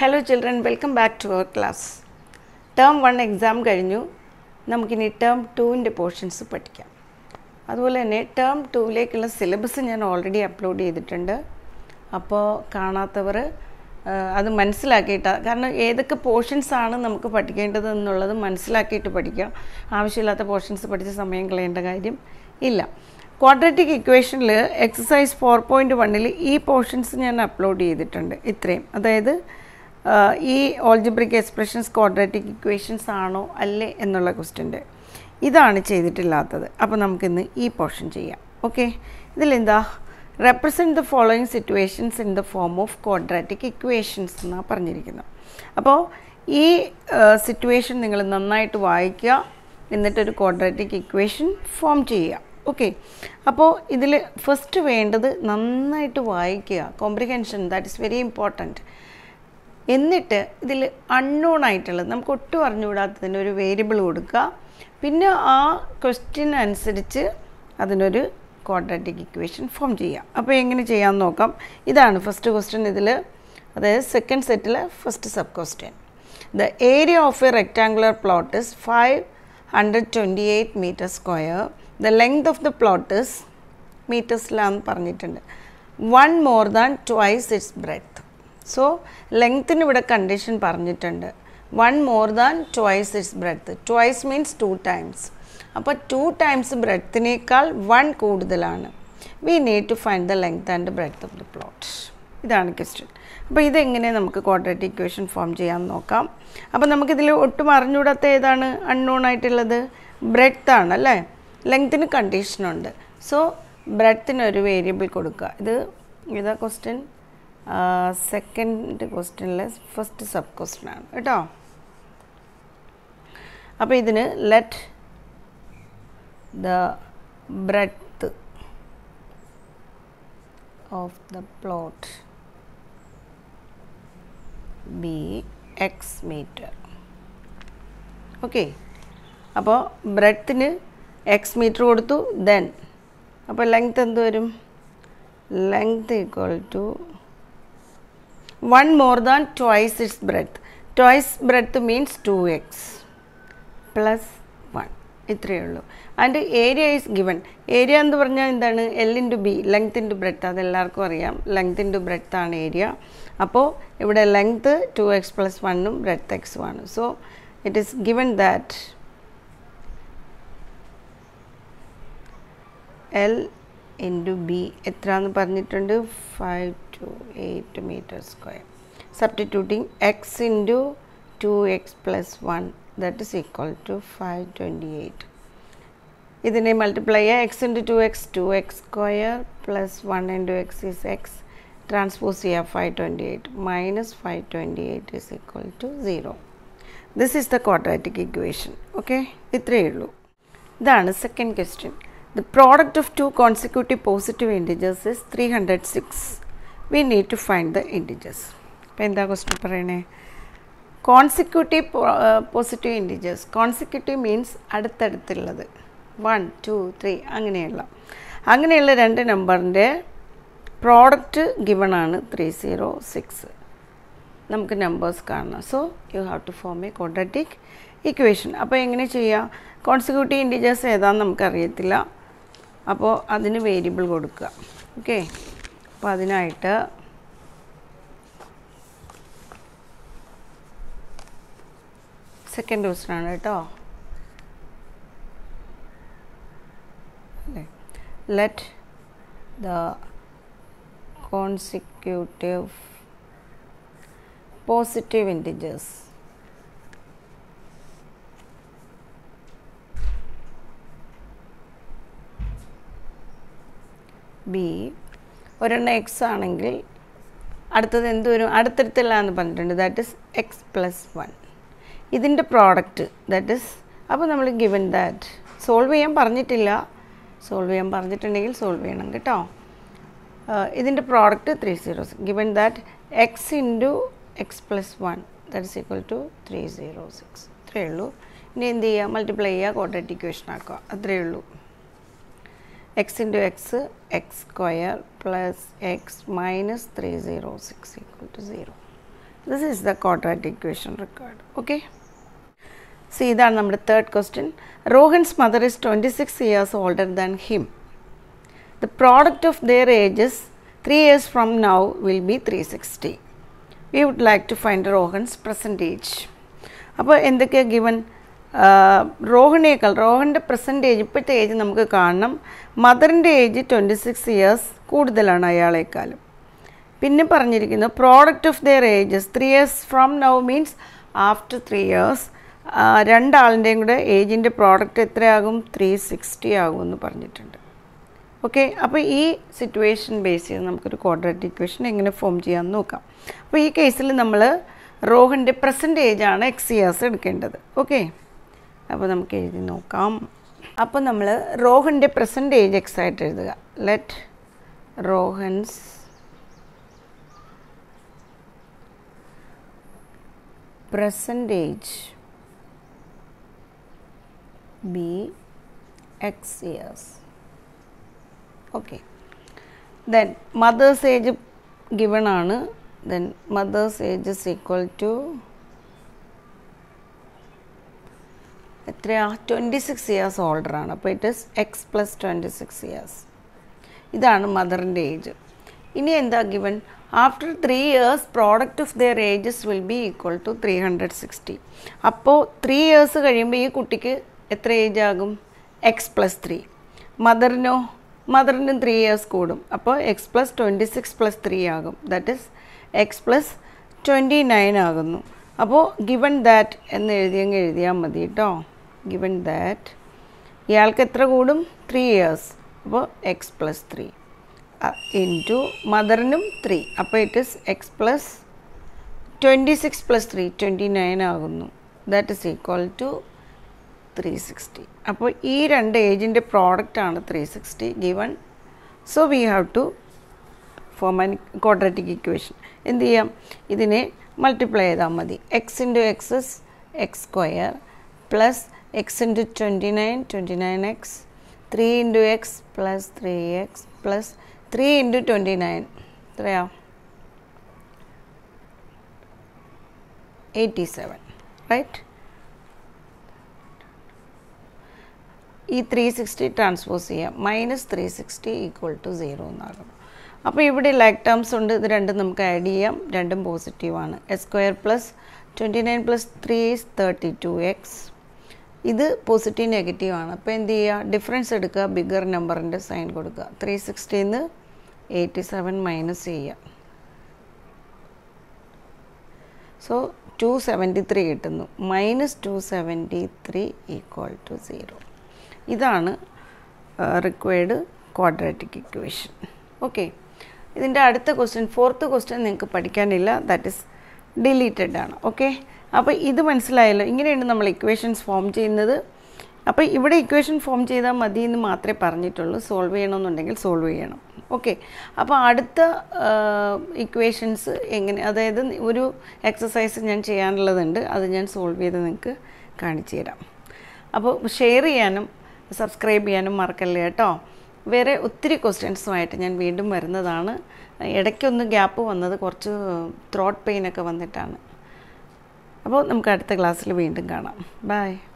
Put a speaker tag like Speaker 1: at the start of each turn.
Speaker 1: hello children welcome back to our class term one exam കഴിഞ്ഞു നമുക്കിനി term ടുവിൻ്റെ portions പഠിക്കാം അതുപോലെ തന്നെ ടേം ടുവിലേക്കുള്ള സിലബസ് ഞാൻ ഓൾറെഡി അപ്ലോഡ് ചെയ്തിട്ടുണ്ട് അപ്പോൾ കാണാത്തവർ അത് മനസ്സിലാക്കിയിട്ട് കാരണം ഏതൊക്കെ പോർഷൻസ് ആണ് നമുക്ക് പഠിക്കേണ്ടത് എന്നുള്ളത് മനസ്സിലാക്കിയിട്ട് പഠിക്കാം ആവശ്യമില്ലാത്ത പോർഷൻസ് പഠിച്ച സമയം കളയേണ്ട കാര്യം ഇല്ല ക്വാഡ്രറ്റിക് ഇക്വേഷനിൽ എക്സസൈസ് ഫോർ പോയിൻറ്റ് വണ്ണിൽ ഈ പോർഷൻസ് ഞാൻ അപ്ലോഡ് ചെയ്തിട്ടുണ്ട് ഇത്രയും അതായത് ആ, ഈ ഓൾജിബ്രിക് എക്സ്പ്രഷൻസ് ക്വാഡ്രാറ്റിക് ഇക്വേഷൻസ് ആണോ അല്ലേ എന്നുള്ള ക്വസ്റ്റ്യൻ്റെ ഇതാണ് ചെയ്തിട്ടില്ലാത്തത് അപ്പോൾ നമുക്കിന്ന് ഈ പോർഷൻ ചെയ്യാം ഓക്കെ ഇതിലെന്താ represent the following situations in the form of quadratic equations എന്നാണ് പറഞ്ഞിരിക്കുന്നത് അപ്പോൾ ഈ സിറ്റുവേഷൻ നിങ്ങൾ നന്നായിട്ട് വായിക്കുക എന്നിട്ടൊരു ക്വാഡ്രാറ്റിക് ഇക്വേഷൻ ഫോം ചെയ്യുക ഓക്കെ അപ്പോൾ ഇതിൽ ഫസ്റ്റ് വേണ്ടത് നന്നായിട്ട് വായിക്കുക comprehension that is very important എന്നിട്ട് ഇതിൽ അൺനോൺ ആയിട്ടുള്ളത് നമുക്ക് ഒട്ടും അറിഞ്ഞുകൂടാത്തതിന് ഒരു വേരിയബിൾ കൊടുക്കുക പിന്നെ ആ ക്വസ്റ്റ്യൻ അനുസരിച്ച് അതിനൊരു ക്വാഡ്രാറ്റിക് ഇക്വേഷൻ ഫോം ചെയ്യാം അപ്പോൾ എങ്ങനെ ചെയ്യാമെന്ന് നോക്കാം ഇതാണ് ഫസ്റ്റ് ക്വസ്റ്റ്യൻ ഇതിൽ അതായത് സെക്കൻഡ് സെറ്റിലെ first sub question the area of a rectangular plot is five hundred twenty eight metre square the length of the plot is മീറ്റേഴ്സിലാന്ന് പറഞ്ഞിട്ടുണ്ട് one more than twice its breadth so ലെങ്ത്തിന് ഇവിടെ condition പറഞ്ഞിട്ടുണ്ട് one more than twice its breadth twice means two times അപ്പോൾ two times ബ്രെത്തിനേക്കാൾ one കൂടുതലാണ് we need to find the length and breadth of the plot ഇതാണ് question അപ്പോൾ ഇതെങ്ങനെ നമുക്ക് ക്വാഡ്രാറ്റിക് ഇക്വേഷൻ ഫോം ചെയ്യാമെന്ന് നോക്കാം അപ്പോൾ നമുക്കിതിൽ ഒട്ടും അറിഞ്ഞൂടാത്ത ഏതാണ് അൺനോൺ ആയിട്ടുള്ളത് ബ്രെഡ്ത്ത് ആണ് അല്ലേ ലെങ്ത്തിന് കണ്ടീഷനുണ്ട് സോ ബ്രെഡ്ത്തിന് ഒരു വേരിയബിൾ കൊടുക്കുക ഇത് ഇതാ ക്വസ്റ്റ്യൻ സെക്കൻഡ് ക്വസ്റ്റ്യനിലെ ഫസ്റ്റ് സബ് ക്വസ്റ്റ്യൻ ആണ് കേട്ടോ അപ്പോൾ ഇതിന് let the breadth of the plot be x metre okay അപ്പോൾ ബ്രെഡ്ത്തിന് എക്സ് മീറ്റർ കൊടുത്തു ദെൻ അപ്പോൾ ലെങ്ത് എന്ത് വരും length equal to one more than twice its breadth twice breadth means two x plus one ഇത്രയേ ഉള്ളൂ and area is given area എന്ന് പറഞ്ഞാൽ എന്താണ് L into B length into breadth അതെല്ലാവർക്കും അറിയാം ലെങ്ത് ഇൻറ്റു ബ്രെത്ത് ആണ് ഏരിയ അപ്പോൾ ഇവിടെ ലെങ്ത് ടു എക്സ് പ്ലസ് വണ്ണും ബ്രെത്ത് എക്സും ആണ് so it is given that L into B എത്രയാന്ന് പറഞ്ഞിട്ടുണ്ട് five two eight metre square substituting x into two x plus one that is equal to five twenty eight ഇതിനെ multiply ചെയ്യുക x into two x two x square plus one into x is x transpose ചെയ്യുക five twenty eight minus five twenty eight is equal to zero this is the quadratic equation okay ഇത്രയേ ഉള്ളൂ ഇതാണ് second question the product of two consecutive positive integers is three hundred six we need to find the integers അപ്പോൾ എന്താ question പറയണേ consecutive positive integers consecutive means അടുത്തടുത്തുള്ളത് one two three അങ്ങനെയുള്ള അങ്ങനെയുള്ള രണ്ട് നമ്പറിൻ്റെ പ്രോഡക്റ്റ് ഗിവൺ ആണ് ത്രീ സീറോ സിക്സ് നമുക്ക് നമ്പേഴ്സ് കാണണം so you have to form a quadratic equation അപ്പോൾ എങ്ങനെ ചെയ്യാം കോൺസിക്യൂട്ടീവ് ഇൻഡിജേഴ്സ് ഏതാണെന്ന് നമുക്കറിയത്തില്ല അപ്പോൾ അതിന് വേരിയബിൾ കൊടുക്കുക ഓക്കെ അപ്പോൾ അതിനായിട്ട് സെക്കൻഡ് ക്വസ്റ്റൻ ആണ് കേട്ടോ അല്ലേ let the consecutive positive integers be ഒരെണ്ണം എക്സ് ആണെങ്കിൽ അടുത്തത് എന്ത് വരും അടുത്തടുത്തുള്ള എന്ന് പറഞ്ഞിട്ടുണ്ട് that is x plus one ഇതിൻ്റെ പ്രോഡക്റ്റ് ദാറ്റ് ഇസ് അപ്പോൾ നമ്മൾ ഗിവൻ ദാറ്റ് സോൾവ് ചെയ്യാൻ പറഞ്ഞിട്ടില്ല സോൾവ് ചെയ്യാൻ പറഞ്ഞിട്ടുണ്ടെങ്കിൽ സോൾവ് ചെയ്യണം കേട്ടോ ഇതിൻ്റെ product three zeros given that x into x plus one that is equal to three zero six ഇത്രയേ ഉള്ളൂ ഇനി എന്ത് ചെയ്യുക മൾട്ടിപ്ലൈ ചെയ്യുക ക്വാഡ്രാറ്റിക് ഇക്വേഷൻ ആക്കുക അത്രയേ ഉള്ളൂ x into x x square plus x minus three zero six equal to zero this is the quadratic equation required okay C ഇതാണ് നമ്മുടെ third question Rohan's mother is twenty six years older than him the product of their ages three years from now will be three sixty we would like to find Rohan's present age അപ്പോൾ എന്തൊക്കെയാണ് given റോഹനേക്കാൾ റോഹൻ്റെ present age ഇപ്പോഴത്തെ age നമുക്ക് കാണണം മദറിൻ്റെ age twenty six years കൂടുതലാണ് അയാളെക്കാളും പിന്നെ പറഞ്ഞിരിക്കുന്നു product of their ages three years from now means after three years രണ്ടാളിൻ്റെയും കൂടെ ഏജിൻ്റെ പ്രോഡക്റ്റ് എത്രയാകും ത്രീ സിക്സ്റ്റി ആകും എന്ന് പറഞ്ഞിട്ടുണ്ട് ഓക്കെ അപ്പോൾ ഈ സിറ്റുവേഷൻ ബേസ് ചെയ്ത് നമുക്കൊരു ക്വാഡ്രാറ്റിക് ഇക്വേഷൻ എങ്ങനെ ഫോം ചെയ്യാമെന്ന് നോക്കാം അപ്പോൾ ഈ കേസിൽ നമ്മൾ റോഹൻ്റെ പ്രസൻറ്റ് ഏജാണ് എക്സ് ഇയേഴ്സ് എടുക്കേണ്ടത് ഓക്കെ അപ്പോൾ നമുക്ക് എഴുതി നോക്കാം അപ്പോൾ നമ്മൾ റോഹൻ്റെ പ്രസൻറ്റ് ഏജ് എക്സ് ആയിട്ട് എഴുതുക let Rohan's present age be x years okay then mother's age given ആണ് then mother's age is equal to എത്രയാ ട്വൻറ്റി സിക്സ് ഇയേഴ്സ് ഓൾഡർ ആണ് അപ്പോൾ it is x plus twenty six years ഇതാണ് മദറിൻ്റെ age ഇനി എന്താ given after three years product of their ages will be equal to three hundred sixty അപ്പോൾ three years കഴിയുമ്പോൾ ഈ കുട്ടിക്ക് എത്ര ഏജ് ആകും എക്സ് പ്ലസ് ത്രീ മദറിനോ മദറിനും ത്രീ ഇയേഴ്സ് കൂടും അപ്പോൾ x plus twenty six plus three ആകും that is x plus twenty nine ആകുന്നു അപ്പോൾ ഗിവൺ ദാറ്റ് എന്ന് എഴുതിയങ്ങ് എഴുതിയാൽ മതി കേട്ടോ ഗിവൺ ദാറ്റ് ഇയാൾക്ക് എത്ര കൂടും ത്രീ ഇയേഴ്സ് അപ്പോൾ എക്സ് പ്ലസ് ത്രീ ഇൻറ്റു മദറിനും ത്രീ അപ്പോൾ it is x plus twenty six plus three twenty nine ആകുന്നു that is equal to three sixty അപ്പോൾ ഈ രണ്ട് ഏജിൻ്റെ പ്രോഡക്റ്റാണ് three sixty given so we have to form an quadratic equation എന്ത് ചെയ്യാം ഇതിനെ മൾട്ടിപ്ലൈ ചെയ്താൽ മതി x into x is x square plus x into twenty nine twenty nine x three into x plus three x plus three into twenty nine എത്രയാ eighty seven right ഈ three sixty transpose ചെയ്യാം minus three sixty equal to zero എന്നാകും അപ്പോൾ ഇവിടെ like terms ഉണ്ട് ഇത് രണ്ടും നമുക്ക് ആഡ് ചെയ്യാം രണ്ടും പോസിറ്റീവാണ് x square plus twenty nine plus three is thirty two x ഇത് പോസിറ്റീവ് നെഗറ്റീവ് ആണ് അപ്പോൾ എന്ത് ചെയ്യുക ഡിഫറൻസ് എടുക്കുക ബിഗർ നമ്പറിൻ്റെ സൈൻ കൊടുക്കുക ത്രീ സിക്സ്റ്റീന്ന് എയ്റ്റി സെവൻ മൈനസ് ചെയ്യുക സോ ടു സെവൻറ്റി ത്രീ കിട്ടുന്നു minus two seventy three equal to zero ഇതാണ് റിക്വയർഡ് ക്വാഡ്രാറ്റിക് ഇക്വേഷൻ ഓക്കെ ഇതിൻ്റെ അടുത്ത ക്വസ്റ്റ്യൻ ഫോർത്ത് ക്വസ്റ്റ്യൻ നിങ്ങൾക്ക് പഠിക്കാനില്ല ദാറ്റ് ഇസ് ഡിലീറ്റഡ് ആണ് ഓക്കെ അപ്പോൾ ഇത് മനസ്സിലായല്ലോ ഇങ്ങനെയാണ് നമ്മൾ ഇക്വേഷൻസ് ഫോം ചെയ്യുന്നത് അപ്പോൾ ഇവിടെ ഇക്വേഷൻ ഫോം ചെയ്താൽ മതി എന്ന് മാത്രമേ പറഞ്ഞിട്ടുള്ളൂ സോൾവ് ചെയ്യണമെന്നുണ്ടെങ്കിൽ സോൾവ് ചെയ്യണം ഓക്കെ അപ്പോൾ അടുത്ത ഇക്വേഷൻസ് എങ്ങനെ അതായത് ഒരു എക്സസൈസ് ഞാൻ ചെയ്യാനുള്ളതുണ്ട് അത് ഞാൻ സോൾവ് ചെയ്ത് നിങ്ങൾക്ക് കാണിച്ചു തരാം അപ്പോൾ ഷെയർ ചെയ്യാനും സബ്സ്ക്രൈബ് ചെയ്യാനും മറക്കല്ലേ കേട്ടോ വേറെ ഒത്തിരി ക്വസ്റ്റ്യൻസുമായിട്ട് ഞാൻ വീണ്ടും വരുന്നതാണ് ഇടയ്ക്കൊന്ന് ഗ്യാപ്പ് വന്നത് കുറച്ച് ത്രോട്ട് പെയിനൊക്കെ വന്നിട്ടാണ് അപ്പോൾ നമുക്ക് അടുത്ത ക്ലാസ്സിൽ വീണ്ടും കാണാം ബൈ